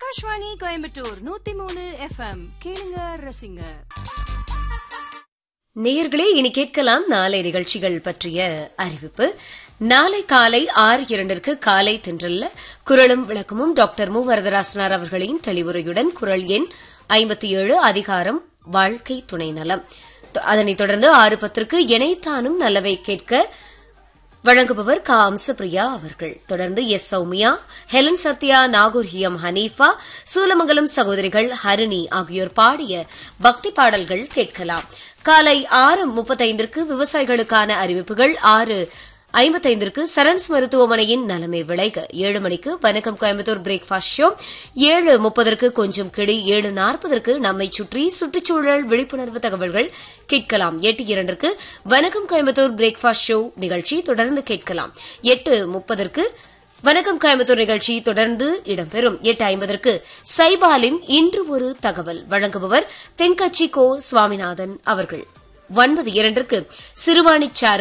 ஆகாஷ்வாணி கோயம்புத்தூர் நூத்தி மூணு எஃப்எம் கேளுங்க ரசிங்க நேயர்களே இனி கேட்கலாம் நாளை நிகழ்ச்சிகள் பற்றிய அறிவிப்பு நாளை காலை ஆறு இரண்டிற்கு காலை தென்றல்ல குரலும் விளக்கமும் டாக்டர் மு வரதராசனார் அவர்களின் தெளிவுரையுடன் குரல் எண் ஐம்பத்தி ஏழு அதிகாரம் வாழ்க்கை துணை நலம் அதனைத் தொடர்ந்து ஆறு பத்திற்கு இணைத்தானும் நல்லவை கேட்க வழங்குபவர் கா அம்சப்பிரியா அவர்கள் தொடர்ந்து S Sowmya Helen Sathya Nagore E M Hanifa Soolamangalam சகோதரிகள் ஹரிணி ஆகியோர் பாடிய பக்தி பாடல்கள் கேட்கலாம் காலை ஆறு முப்பத்தைந்திற்கு விவசாயிகளுக்கான அறிவிப்புகள் ஆறு ஐம்பத்தைந்திற்கு சரண்ஸ் மருத்துவமனையின் நலமே விளைக ஏழு மணிக்கு வணக்கம் கோயம்புத்தூர் பிரேக்ஃபாஸ்ட் ஷோ ஏழு முப்பதற்கு கொஞ்சம் கிடி ஏழு நாற்பதற்கு நம்மை சுற்றி சுற்றுச்சூழல் விழிப்புணர்வு தகவல்கள் கேட்கலாம் எட்டு இரண்டிற்கு வணக்கம் கோயம்புத்தூர் பிரேக்ஃபாஸ்ட் ஷோ நிகழ்ச்சி தொடர்ந்து கேட்கலாம் எட்டு முப்பதற்கு வணக்கம் கோயம்புத்தூர் நிகழ்ச்சி தொடர்ந்து இடம்பெறும் எட்டு ஐம்பதற்கு சைபாலின் இன்று ஒரு தகவல் வழங்குபவர் தென்கட்சி கோ சுவாமிநாதன் அவர்கள் ஒன்பது இரண்டிற்கு சிறுவாணிச்சாறு